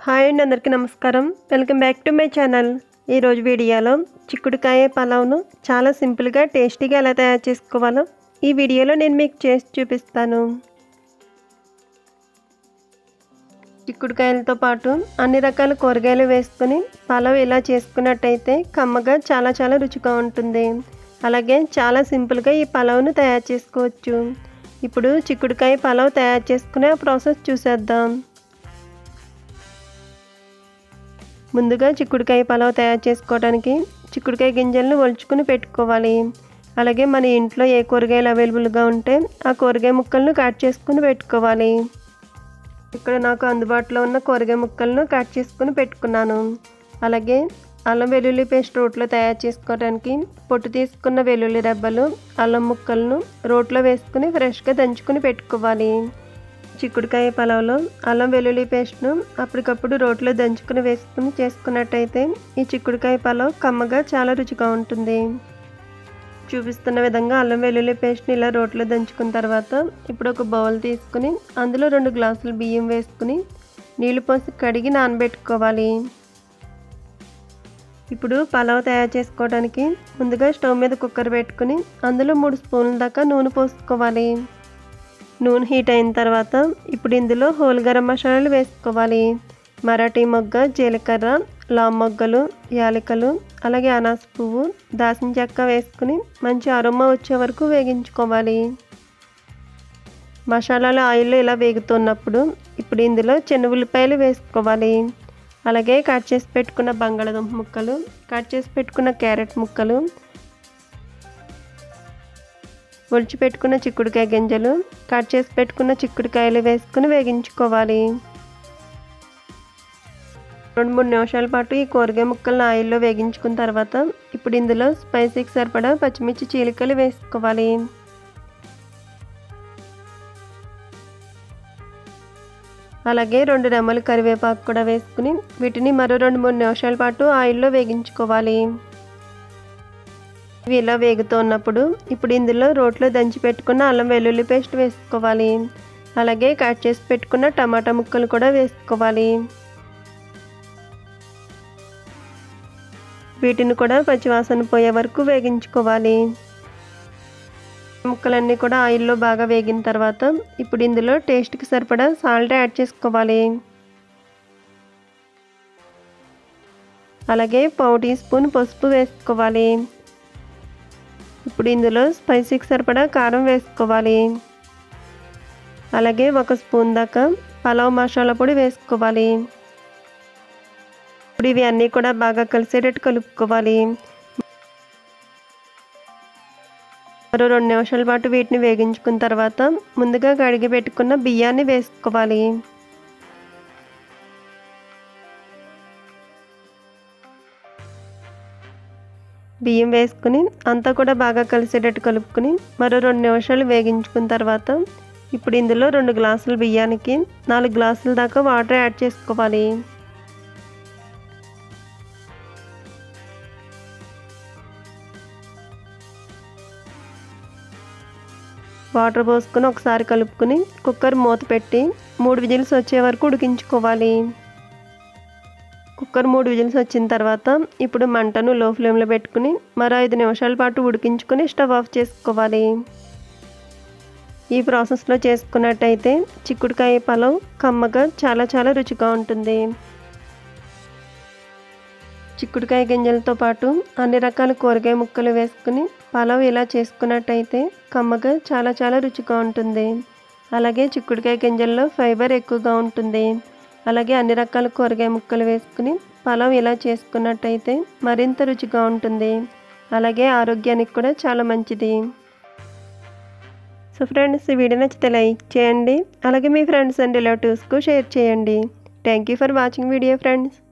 hi అండి అందరికీ నమస్కారం welcome back to my channel ఈరోజు వీడియోలో చిక్కుడుకాయ పలావ్ను చాలా సింపుల్గా టేస్టీగా ఎలా తయారు చేసుకోవాలో ఈ వీడియోలో నేను మీకు చేసి చూపిస్తాను చిక్కుడుకాయలతో పాటు అన్ని రకాల కూరగాయలు వేసుకుని పలావ్ ఇలా చేసుకున్నట్టయితే కమ్మగా చాలా చాలా రుచిగా ఉంటుంది అలాగే చాలా సింపుల్గా ఈ పలావ్ను తయారు చేసుకోవచ్చు ఇప్పుడు చిక్కుడుకాయ పలావ్ తయారు చేసుకునే ప్రాసెస్ చూసేద్దాం ముందుగా చిక్కుడుకాయ పలావ్ తయారు చేసుకోవడానికి చిక్కుడుకాయ గింజలను ఒలుచుకుని పెట్టుకోవాలి అలాగే మన ఇంట్లో ఏ కూరగాయలు అవైలబుల్గా ఉంటే ఆ కూరగాయ ముక్కలను కట్ చేసుకుని పెట్టుకోవాలి ఇక్కడ నాకు అందుబాటులో ఉన్న కూరగాయ ముక్కలను కట్ చేసుకుని పెట్టుకున్నాను అలాగే అల్లం వెల్లుల్లి పేస్ట్ రోట్లో తయారు చేసుకోవడానికి పొట్టు తీసుకున్న వెల్లుల్లి రెబ్బలు అల్లం ముక్కలను రోట్లో వేసుకుని ఫ్రెష్గా దంచుకుని పెట్టుకోవాలి చిక్కుడుకాయ పలావ్లో అల్లం వెల్లుల్లి పేస్ట్ను అప్పటికప్పుడు రోట్లో దంచుకుని వేసుకుని చేసుకున్నట్టయితే ఈ చిక్కుడుకాయ పలావ్ కమ్మగా చాలా రుచిగా ఉంటుంది చూపిస్తున్న విధంగా అల్లం వెల్లుల్లి పేస్ట్ని ఇలా రోట్లో దంచుకున్న తర్వాత ఇప్పుడు ఒక బౌల్ తీసుకుని అందులో రెండు గ్లాసులు బియ్యం వేసుకుని నీళ్లు పోసి కడిగి నానబెట్టుకోవాలి ఇప్పుడు పలావ్ తయారు చేసుకోవడానికి ముందుగా స్టవ్ మీద కుక్కర్ పెట్టుకుని అందులో మూడు స్పూన్ల దాకా నూనె పోసుకోవాలి నూనె హీట్ అయిన తర్వాత ఇప్పుడు ఇందులో హోల్ గరం మసాలాలు వేసుకోవాలి మరాఠీ మొగ్గ జీలకర్ర లామ్ మొగ్గలు యాలకలు అలాగే అనాస పువ్వు దాసిన చెక్క వేసుకుని మంచి అరోమా వచ్చే వరకు వేగించుకోవాలి మసాలాలు ఆయిల్లో ఇలా వేగుతున్నప్పుడు ఇప్పుడు ఇందులో చిన్న ఉల్లిపాయలు వేసుకోవాలి అలాగే కట్ చేసి పెట్టుకున్న బంగాళదుంప ముక్కలు కట్ చేసి పెట్టుకున్న క్యారెట్ ముక్కలు ఒలిచి పెట్టుకున్న చిక్కుడుకాయ గింజలు కట్ చేసి పెట్టుకున్న చిక్కుడుకాయలు వేసుకుని వేగించుకోవాలి రెండు మూడు నిమిషాల పాటు ఈ కూరగాయ ముక్కలను ఆయిల్లో వేగించుకున్న తర్వాత ఇప్పుడు ఇందులో స్పైసీకి సరిపడా పచ్చిమిర్చి చీలికలు వేసుకోవాలి అలాగే రెండు రెమ్మలు కరివేపాకు కూడా వేసుకుని వీటిని మరో రెండు మూడు నిమిషాల పాటు ఆయిల్లో వేగించుకోవాలి ఇవి ఇలా వేగుతున్నప్పుడు ఇప్పుడు ఇందులో రోట్లో దంచి పెట్టుకున్న అల్లం వెల్లుల్లి పేస్ట్ వేసుకోవాలి అలాగే కట్ చేసి పెట్టుకున్న టమాటా ముక్కలు కూడా వేసుకోవాలి వీటిని కూడా పచ్చివాసన పోయే వరకు వేగించుకోవాలి ముక్కలన్నీ కూడా ఆయిల్లో బాగా వేగిన తర్వాత ఇప్పుడు ఇందులో టేస్ట్కి సరిపడా సాల్ట్ యాడ్ చేసుకోవాలి అలాగే పావు టీ స్పూన్ పసుపు వేసుకోవాలి ఇప్పుడు ఇందులో స్పైసీకి సరిపడా కారం వేసుకోవాలి అలాగే ఒక స్పూన్ దాకా పలావ్ మసాలా పొడి వేసుకోవాలి ఇప్పుడు ఇవి అన్నీ కూడా బాగా కలిసేటట్టు కలుపుకోవాలి మరో రెండు నిమిషాల పాటు వీటిని వేగించుకున్న తర్వాత ముందుగా కడిగి పెట్టుకున్న బియ్యాన్ని వేసుకోవాలి బియ్యం వేసుకుని అంతా కూడా బాగా కలిసేటట్టు కలుపుకుని మరో రెండు నిమిషాలు వేగించుకున్న తర్వాత ఇప్పుడు ఇందులో రెండు గ్లాసుల బియ్యానికి నాలుగు గ్లాసుల దాకా వాటర్ యాడ్ చేసుకోవాలి వాటర్ పోసుకొని ఒకసారి కలుపుకొని కుక్కర్ మూత పెట్టి మూడు విజిల్స్ వచ్చే వరకు ఉడికించుకోవాలి కుక్కర్ మూడు విజిల్స్ వచ్చిన తర్వాత ఇప్పుడు మంటను లో ఫ్లేమ్లో పెట్టుకుని మరో ఐదు నిమిషాల పాటు ఉడికించుకొని స్టవ్ ఆఫ్ చేసుకోవాలి ఈ ప్రాసెస్లో చేసుకున్నట్టయితే చిక్కుడుకాయ పలావ్ కమ్మగా చాలా చాలా రుచిగా ఉంటుంది చిక్కుడుకాయ గింజలతో పాటు అన్ని రకాల కూరగాయ ముక్కలు వేసుకుని పలావ్ ఇలా చేసుకున్నట్టయితే కమ్మగా చాలా చాలా రుచిగా ఉంటుంది అలాగే చిక్కుడుకాయ గింజల్లో ఫైబర్ ఎక్కువగా ఉంటుంది అలాగే అన్ని రకాల కూరగాయ ముక్కలు వేసుకుని పలావ్ ఇలా చేసుకున్నట్టయితే మరింత రుచిగా ఉంటుంది అలాగే ఆరోగ్యానికి కూడా చాలా మంచిది సో ఫ్రెండ్స్ ఈ వీడియో నచ్చితే లైక్ చేయండి అలాగే మీ ఫ్రెండ్స్ అండ్ రిలేటివ్స్కు షేర్ చేయండి thank you for watching video friends